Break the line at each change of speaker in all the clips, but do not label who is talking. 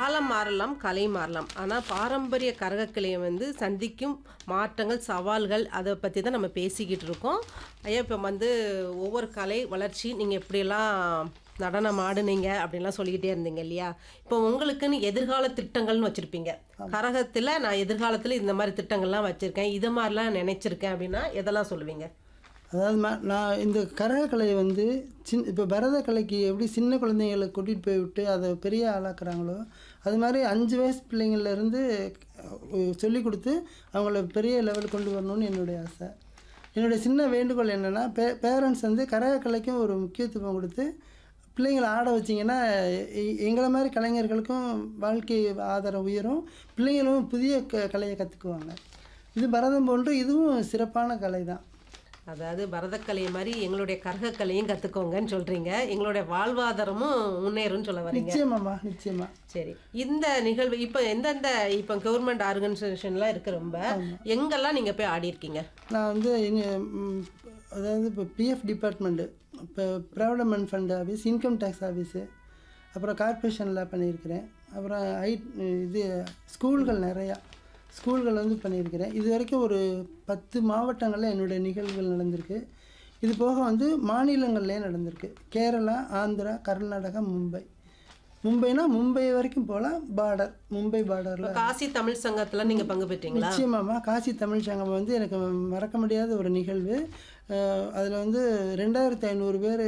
காலம் மாறலாம் கலை மாறலாம் ஆனால் பாரம்பரிய கரகக்கலையை வந்து சந்திக்கும் மாற்றங்கள் சவால்கள் அதை பற்றி தான் நம்ம பேசிக்கிட்டு இருக்கோம் ஐயா இப்போ வந்து ஒவ்வொரு கலை வளர்ச்சி நீங்கள் எப்படியெல்லாம் நடனம் ஆடுனீங்க அப்படின்லாம் சொல்லிக்கிட்டே இருந்தீங்க இல்லையா இப்போ உங்களுக்குன்னு எதிர்கால திட்டங்கள்னு வச்சுருப்பீங்க கரகத்தில் நான் எதிர்காலத்தில் இந்த மாதிரி திட்டங்கள்லாம் வச்சுருக்கேன் இது மாதிரிலாம் நினச்சிருக்கேன் அப்படின்னா எதெல்லாம் சொல்லுவீங்க
அதாவது மா- நான் இந்த கரகக்கலையை வந்து சின் இப்போ பரதக்கலைக்கு எப்படி சின்ன குழந்தைங்களை கூட்டிகிட்டு போய் விட்டு அதை பெரிய ஆளாக்குறாங்களோ அது மாதிரி அஞ்சு வயசு பிள்ளைங்கள்லேருந்து சொல்லி கொடுத்து அவங்கள பெரிய லெவல் கொண்டு வரணும்னு என்னுடைய ஆசை என்னுடைய சின்ன வேண்டுகோள் என்னென்னா பே பேரண்ட்ஸ் வந்து கரகக்கலைக்கும் ஒரு முக்கியத்துவம் கொடுத்து பிள்ளைங்களை ஆட வச்சிங்கன்னா எ- எங்களை மாதிரி கலைஞர்களுக்கும் வாழ்க்கை ஆதாரம் உயரும் பிள்ளைங்களும் புதிய க கலையை கற்றுக்குவாங்க இது பரதம் போன்று இதுவும் சிறப்பான கலை தான்
அதாவது பரதக்கலை மாதிரி எங்களுடைய கரகக்கலையும் கற்றுக்கோங்கன்னு சொல்கிறீங்க எங்களுடைய வாழ்வாதாரமும் முன்னேறும்னு சொல்ல வரீங்க
நிச்சயமாம்மா நிச்சயமா
சரி இந்த நிகழ்வு இப்போ எந்தெந்த இப்போ கவர்மெண்ட் ஆர்கனைசேஷன்லாம் இருக்கு ரொம்ப எங்கெல்லாம் நீங்கள் போய் ஆடி இருக்கீங்க
நான் வந்து இங்க, ம், அதாவது இப்போ பிஎஃப் டிபார்ட்மெண்ட்டு இப்போ provident fund office income tax office அப்புறம் கார்ப்பரேஷனில் பண்ணியிருக்கிறேன் அப்புறம் ஐ இது ஸ்கூல்கள் நிறையா ஸ்கூல்கள் வந்து பண்ணியிருக்கிறேன் இது வரைக்கும் ஒரு பத்து மாவட்டங்களில் என்னுடைய நிகழ்வுகள் நடந்திருக்கு இது போக வந்து மாநிலங்கள்லேயே நடந்திருக்கு கேரளா ஆந்திரா கர்நாடகா மும்பை மும்பைனா மும்பை வரைக்கும் போகலாம் பார்டர் மும்பை பார்டரில்
காசி தமிழ் சங்கத்துல நீங்க பங்கு பெற்றீங்களா
நிச்சயமாம்மா காசி தமிழ் சங்கம் வந்து எனக்கு மறக்க முடியாத ஒரு நிகழ்வு அதில் வந்து ரெண்டாயிரத்தி ஐநூறு பேர்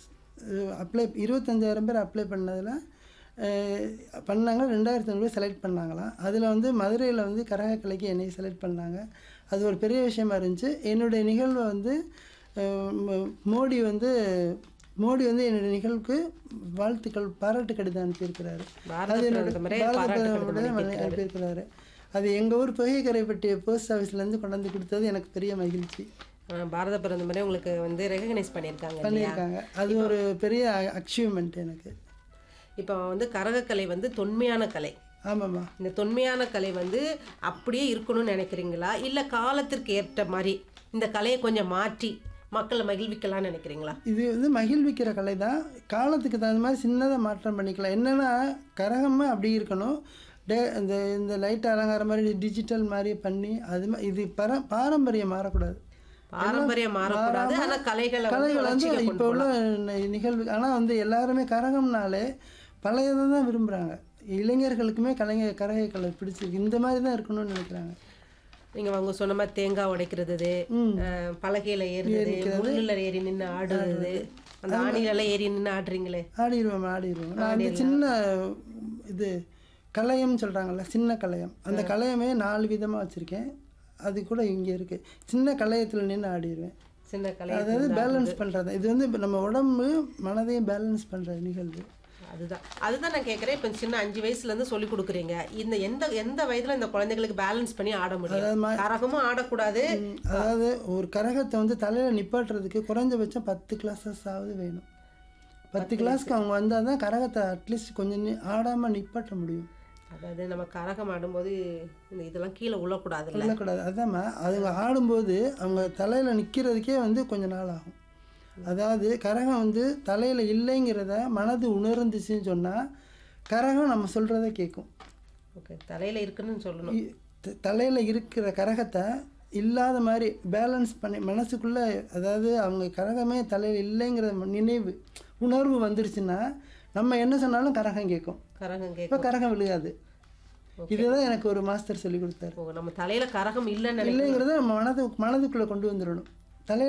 அப்ளை இருபத்தஞ்சாயிரம் பேர் அப்ளை பண்ணதில் பண்ணாங்க ரெண்டாயிரத்தி ஐநூறு செலக்ட் பண்ணாங்களாம் அதில் வந்து மதுரையில் வந்து கரகக்கலைக்கு என்னை செலக்ட் பண்ணாங்க அது ஒரு பெரிய விஷயமா இருந்துச்சு என்னுடைய நிகழ்வை வந்து அஹ், ம- மோடி வந்து மோடி வந்து என்னுடைய நிகழ்வுக்கு வாழ்த்துக்கள் பாராட்டு கடிதம் அனுப்பியிருக்கிறாரு
பாரத
அது என்னோட
பிரதமரே
பாரத
பாராட்டு கடிதம்
பிரதமரே
அனுப்பியிருக்காரு.
அனுப்பியிருக்கிறாரு அது எங்கள் ஊர் பொய்கைக்கரைப்பட்டி போஸ்ட் ஆஃபீஸ்லேருந்து கொண்டு வந்து கொடுத்தது எனக்கு பெரிய மகிழ்ச்சி
அஹ் பாரத பிரதமரே உங்களுக்கு வந்து ரெகக்னைஸ் பண்ணியிருக்காங்க இல்லையா
பண்ணியிருக்காங்க அது ஒரு பெரிய அச்சீவ்மெண்ட் எனக்கு
இப்போ வந்து கரகக்கலை வந்து தொன்மையான கலை
ஆமாம்மா
இந்த தொன்மையான கலை வந்து அப்படியே இருக்கணும்னு நினைக்கிறீங்களா இல்லை காலத்திற்கு ஏற்ற மாதிரி இந்த கலையை கொஞ்சம் மாற்றி மக்களை மகிழ்விக்கலாம்னு நினைக்கிறீங்களா
இது வந்து மகிழ்விக்கிற கலை தான் காலத்துக்கு தகுந்த மாதிரி சின்னதாக மாற்றம் பண்ணிக்கலாம் என்னென்னா கரகமாக அப்படி இருக்கணும் டே இந்த இந்த லைட் அலங்காரம் மாதிரி டிஜிட்டல் மாதிரி பண்ணி அது மா- இது பர பாரம்பரியம் மாறக்கூடாது
பாரம்பரியம் மாறக்கூடாது
மாறாம
ஆனால் கலைகளை வந்து
கலைகள் வந்து
வளர்ச்சியில கொண்டு
இப்போ உள்ள நி- நிகழ்வு ஆனால் வந்து எல்லாருமே கரகம்னாலே பழையதை தான் விரும்புகிறாங்க இளைஞர்களுக்குமே கலைஞர் கரகை கலை பிடிச்சிருக்கு இந்த மாதிரி தான் இருக்கணும்னு நினைக்கிறாங்க
நீங்க அவங்க சொன்ன மாதிரி தேங்காய் உடைக்கிறது அஹ், பலகையில ஏறுறது முள்ளுல ஏறி நின்று ஆடுறது அந்த ஆணில ஏறி நின்று ஆடுறீங்களே
ஆடிடுவோம் ஆடிடுவோம் நான் அந்த சின்ன இது கலையம்னு சொல்கிறாங்கல்ல சின்ன கலையம் அந்த கலையமே நாலு விதமாக வச்சுருக்கேன் அது கூட இங்கே இருக்குது சின்ன கலையத்தில் நின்று ஆடிடுவேன்
சின்ன கலை
அதாவது பேலன்ஸ் பண்ணுறது இது வந்து இப்ப நம்ம உடம்பு மனதையும் பேலன்ஸ் பண்ணுற நிகழ்வு
அதுதான் அதுதான் நான் கேட்குறேன் இப்போ சின்ன அஞ்சு வயசுல இருந்து சொல்லி கொடுக்குறீங்க இந்த எந்த எந்த வயதுல இந்த குழந்தைகளுக்கு பேலன்ஸ் பண்ணி ஆட முடியும் கரகமும் ஆடக்கூடாது
ம், அதாவது ஒரு கரகத்தை வந்து தலையில் நிப்பாட்டுறதுக்கு குறைஞ்சபட்சம் பத்து கிளாஸஸ் ஆகுது வேணும் பத்து கிளாஸ்க்கு அவங்க வந்தால் தான் கரகத்தை அட்லீஸ்ட் கொஞ்சம் நி- ஆடாம நிப்பாட்ட முடியும்
அதாவது நம்ம கரகம் ஆடும்போது இந்த இதெல்லாம் கீழே உள்ளக்கூடாதுல்ல
சொல்லக்கூடாது அதாம்மா அதுங்க ஆடும்போது அவங்க தலையில் நிற்கிறதுக்கே வந்து கொஞ்ச நாள் ஆகும் அதாவது கரகம் வந்து தலையில் இல்லைங்கிறத மனது உணர்ந்துச்சுன்னு சொன்னால் கரகம் நம்ம சொல்கிறத கேட்கும்
ஓகே தலையில இருக்குன்னு சொல்லணும்
தலையில் இருக்கிற கரகத்தை இல்லாத மாதிரி பேலன்ஸ் பண்ணி மனசுக்குள்ளே அதாவது அவங்க கரகமே தலையில் இல்லைங்கிற நினைவு உணர்வு வந்துருச்சுன்னா நம்ம என்ன சொன்னாலும் கரகம் கேட்கும்
கரகம்
இப்போ
கேட்கும்
கரகம் விழுகாது இதுதான் எனக்கு ஒரு மாஸ்டர் சொல்லி கொடுத்தாரு
ஓ, நம்ம தலையில கரகம் இல்லைன்னு நினைக்கிறோம்
இல்லைங்கிறத நம்ம மனது மனதுக்குள்ளே கொண்டு வந்துடணும்